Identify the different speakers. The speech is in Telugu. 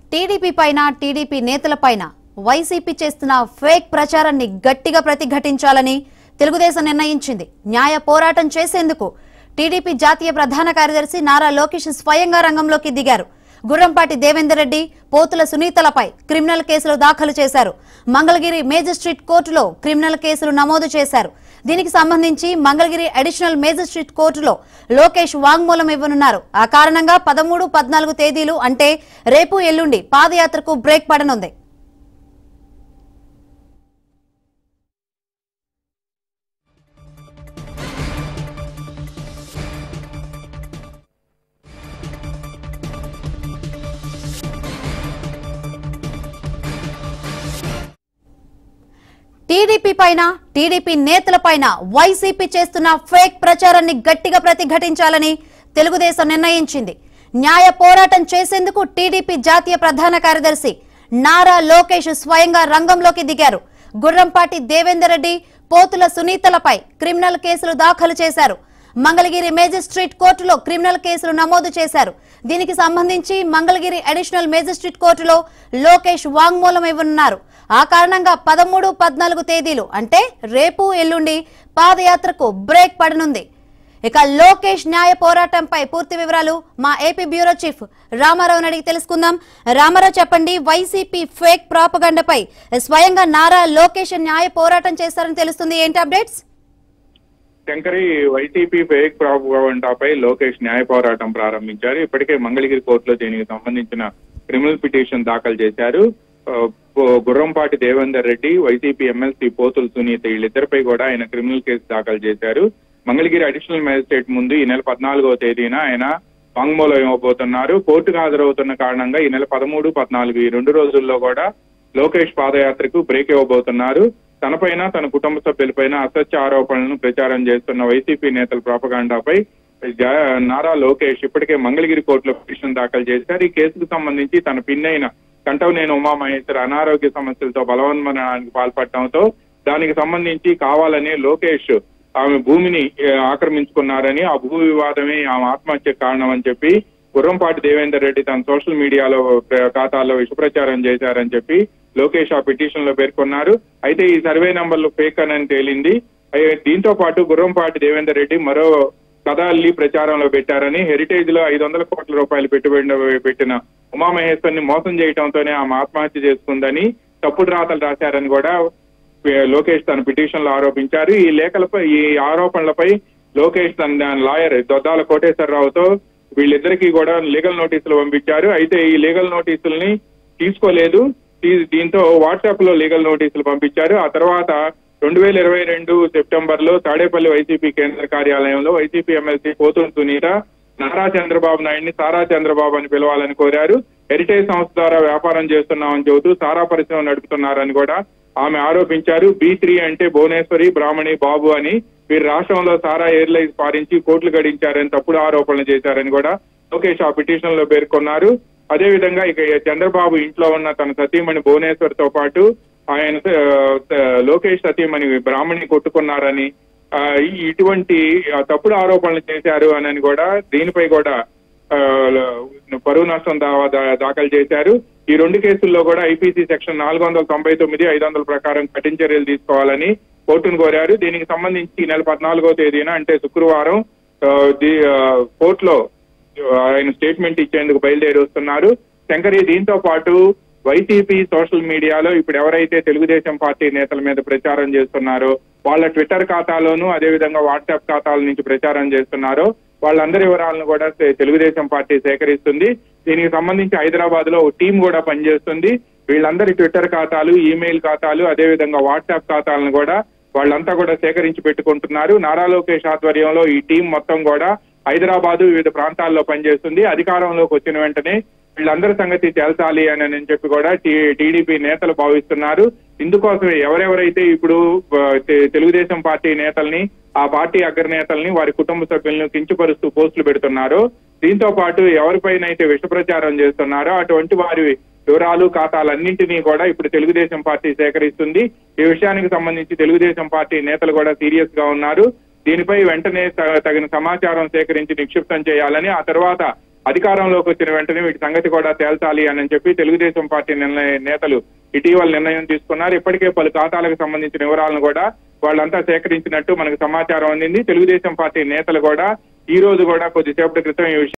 Speaker 1: టీడీపీ పైన టీడీపీ నేతల పైన వైసీపీ చేస్తున్న ఫేక్ ప్రచారాన్ని గట్టిగా ప్రతిఘటించాలని తెలుగుదేశం నిర్ణయించింది న్యాయ పోరాటం చేసేందుకు టీడీపీ జాతీయ ప్రధాన కార్యదర్శి నారా లోకేష్ స్వయంగా రంగంలోకి దిగారు గుర్రంపాటి దేవేందర్ రెడ్డి పోతుల సునీతలపై క్రిమినల్ కేసులు దాఖలు చేశారు మంగళగిరి మేజిస్ట్రేట్ కోర్టులో క్రిమినల్ కేసులు నమోదు చేశారు దీనికి సంబంధించి మంగళగిరి అడిషనల్ మేజిస్ట్రేట్ కోర్టులో లోకేష్ వాంగ్మూలం ఇవ్వనున్నారు ఆ కారణంగా పదమూడు పద్నాలుగు తేదీలు అంటే రేపు ఎల్లుండి పాదయాత్రకు బ్రేక్ పడనుంది టీడీపీ పైన టీడీపీ నేతల పైన వైసీపీ చేస్తున్న ఫేక్ ప్రచారాన్ని గట్టిగా ప్రతిఘటించాలని తెలుగుదేశం నిర్ణయించింది న్యాయ పోరాటం చేసేందుకు టీడీపీ జాతీయ ప్రధాన కార్యదర్శి నారా లోకేష్ స్వయంగా రంగంలోకి దిగారు గుర్రంపాటి దేవేందర్ రెడ్డి పోతుల సునీతలపై క్రిమినల్ కేసులు దాఖలు చేశారు మంగళగిరి మేజిస్ట్రేట్ కోర్టులో క్రిమినల్ కేసులు నమోదు చేశారు దీనికి సంబంధించి మంగళగిరి అడిషనల్ మేజిస్ట్రేట్ కోర్టులో లోకేష్ వాంగ్మూలం ఇవ్వనున్నారు ఆ కారణంగా పదమూడు పద్నాలుగు తేదీలు అంటే రేపు ఎల్లుండి పాదయాత్రకు బ్రేక్ పడనుంది ఇక లోకేష్ న్యాయ పోరాటంపై పూర్తి వివరాలు మా ఏపీ బ్యూరో చీఫ్ రామారావు అడిగి తెలుసుకుందాం రామారావు చెప్పండి వైసీపీ ఫేక్ ప్రాపగండపై స్వయంగా నారా లోకేష్ న్యాయ పోరాటం చేస్తారని తెలుస్తుంది ఏంటి అప్డేట్స్
Speaker 2: శంకరి వైసీపీ ఫేక్ ప్రాపగాండాపై లోకేష్ న్యాయ పోరాటం ప్రారంభించారు ఇప్పటికే మంగళగిరి కోర్టులో దీనికి సంబంధించిన క్రిమినల్ పిటిషన్ దాఖలు చేశారు ఆ, పో- గుర్రంపాటి దేవేందర్ రెడ్డి వైసీపీ ఎమ్మెల్సీ పోతుల సునీత వీళ్ళిద్దరిపై కూడా ఆయన క్రిమినల్ కేసు దాఖలు చేశారు మంగళగిరి అడిషనల్ మేజిస్ట్రేట్ ముందు ఈ నెల పద్నాలుగవ తేదీన ఆయన వాంగ్మూలం ఇవ్వబోతున్నారు కోర్టుకు హాజరవుతున్న కారణంగా ఈ నెల పదమూడు పద్నాలుగు ఈ రెండు రోజుల్లో కూడా లోకేష్ పాదయాత్రకు బ్రేక్ ఇవ్వబోతున్నారు తనపైన తన కుటుంబ సభ్యులపైన అసత్య ఆరోపణలను ప్రచారం చేస్తున్న వైసీపీ నేతల ప్రాపగాండాపై జా- నారా లోకేష్ ఇప్పటికే మంగళగిరి కోర్టులో పిటిషన్ దాఖలు చేశారు ఈ కేసుకు సంబంధించి తన పిన్నైన కంటవనేని ఉమామహేశ్వర్ అనారోగ్య సమస్యలతో బలవన్మరణానికి పాల్పడటంతో దానికి సంబంధించి కావాలని లోకేష్ ఆమె భూమిని ఏ, ఆక్రమించుకున్నారని ఆ భూ వివాదమే ఆమె ఆత్మహత్య కారణం అని చెప్పి గుర్రంపాటి దేవేందర్ రెడ్డి తన సోషల్ మీడియాలో ప్ర- ఖాతాల్లో విషప్రచారం చేశారని చెప్పి లోకేష్ ఆ పిటిషన్ లో పేర్కొన్నారు అయితే ఈ సర్వే నంబర్లు ఫేక్ అని తేలింది అయ్యే, దీంతో పాటు గుర్రంపాటి దేవేందర్ రెడ్డి మరో కథ అల్లి ప్రచారంలో పెట్టారని హెరిటేజ్ లో ఐదు వందల కోట్ల రూపాయలు పెట్టుబడి పెట్టిన ఉమామహేశ్వర్ ని మోసం చేయడంతోనే ఆమె ఆత్మహత్య చేసుకుందని తప్పుడు రాతలు రాశారని కూడా ఏ, లోకేష్ తన పిటిషన్ లో ఆరోపించారు ఈ లేఖలపై ఈ ఆరోపణలపై లోకేష్ తన లాయర్ దొద్దాల కోటేశ్వరరావుతో వీళ్ళిద్దరికీ కూడా లీగల్ నోటీసులు పంపించారు అయితే ఈ లీగల్ నోటీసుల్ని తీసుకోలేదు దీ- దీంతో వాట్సాప్ లో లీగల్ నోటీసులు పంపించారు ఆ తర్వాత రెండు వేల ఇరవై రెండు సెప్టెంబర్ లో తాడేపల్లి వైసీపీ కేంద్ర కార్యాలయంలో వైసీపీ ఎమ్మెల్సీ పోతూరు సునీత నారా చంద్రబాబు నాయుడిని సారా చంద్రబాబు అని పిలవాలని కోరారు హెరిటేజ్ సంస్థ ద్వారా వ్యాపారం చేస్తున్నామని చెబుతూ సారా పరిశ్రమ నడుపుతున్నారని కూడా ఆమె ఆరోపించారు బి త్రీ అంటే భువనేశ్వరి బ్రాహ్మణి బాబు అని వీరు రాష్ట్రంలో సారా ఎయిర్లైన్స్ పారించి కోట్లు గడించారని తప్పుడు ఆరోపణలు చేశారని కూడా లోకేష్ ఆ పిటిషన్ లో పేర్కొన్నారు అదేవిధంగా ఇక చంద్రబాబు ఇంట్లో ఉన్న తన సతీమణి భువనేశ్వర్ తో పాటు ఆయన ఆ, లోకేష్ సతీమణి బ్రాహ్మణి కొట్టుకున్నారని ఆ, ఈ- ఇటువంటి ఆ, తప్పుడు ఆరోపణలు చేశారు అని కూడా దీనిపై కూడా ఆ, పరువు నష్టం దావా దా- దాఖలు చేశారు ఈ రెండు కేసుల్లో కూడా ఐపీసీ సెక్షన్ నాలుగు వందల తొంభై తొమ్మిది ఐదు వందల ప్రకారం కఠిన చర్యలు తీసుకోవాలని కోర్టును కోరారు దీనికి సంబంధించి ఈ నెల పద్నాలుగో తేదీన అంటే శుక్రవారం ఆ, ది- ఆ, కోర్టులో ఆయన స్టేట్మెంట్ ఇచ్చేందుకు బయలుదేరి వస్తున్నారు శంకరి దీంతో పాటు వైసీపీ సోషల్ మీడియాలో ఇప్పుడు ఎవరైతే తెలుగుదేశం పార్టీ నేతల మీద ప్రచారం చేస్తున్నారో వాళ్ళ ట్విట్టర్ ఖాతాలోను అదేవిధంగా వాట్సాప్ ఖాతాల నుంచి ప్రచారం చేస్తున్నారో వాళ్ళందరి వివరాలను కూడా తె- తెలుగుదేశం పార్టీ సేకరిస్తుంది దీనికి సంబంధించి హైదరాబాద్ లో ఒక టీం కూడా పనిచేస్తుంది వీళ్ళందరి ట్విట్టర్ ఖాతాలు ఈమెయిల్ ఖాతాలు అదేవిధంగా వాట్సాప్ ఖాతాలను కూడా వాళ్ళంతా కూడా సేకరించి పెట్టుకుంటున్నారు నారా లోకేష్ ఆధ్వర్యంలో ఈ టీం మొత్తం కూడా హైదరాబాద్ వివిధ ప్రాంతాల్లో పనిచేస్తుంది అధికారంలోకి వచ్చిన వెంటనే వీళ్ళందరి సంగతి తేల్చాలి అని అని చెప్పి కూడా టీ- టీడీపీ నేతలు భావిస్తున్నారు ఇందుకోసమే ఎవరెవరైతే ఇప్పుడు ఆ, తె- తెలుగుదేశం పార్టీ నేతల్ని ఆ పార్టీ అగ్రనేతల్ని వారి కుటుంబ సభ్యులను కించపరుస్తూ పోస్టులు పెడుతున్నారో దీంతో పాటు ఎవరిపైన అయితే విష ప్రచారం చేస్తున్నారో అటువంటి వారి వివరాలు ఖాతాలన్నింటినీ కూడా ఇప్పుడు తెలుగుదేశం పార్టీ సేకరిస్తుంది ఈ విషయానికి సంబంధించి తెలుగుదేశం పార్టీ నేతలు కూడా సీరియస్ గా ఉన్నారు దీనిపై వెంటనే త- తగిన సమాచారం సేకరించి నిక్షిప్తం చేయాలని ఆ తర్వాత అధికారంలోకి వచ్చిన వెంటనే వీటి సంగతి కూడా తేల్చాలి అని చెప్పి తెలుగుదేశం పార్టీ నిర్ణయ నేతలు ఇటీవల నిర్ణయం తీసుకున్నారు ఇప్పటికే పలు ఖాతాలకు సంబంధించిన వివరాలను కూడా వాళ్ళంతా సేకరించినట్టు మనకు సమాచారం అందింది తెలుగుదేశం పార్టీ నేతలు కూడా ఈ రోజు కూడా కొద్దిసేపటి క్రితం ఈ విషయం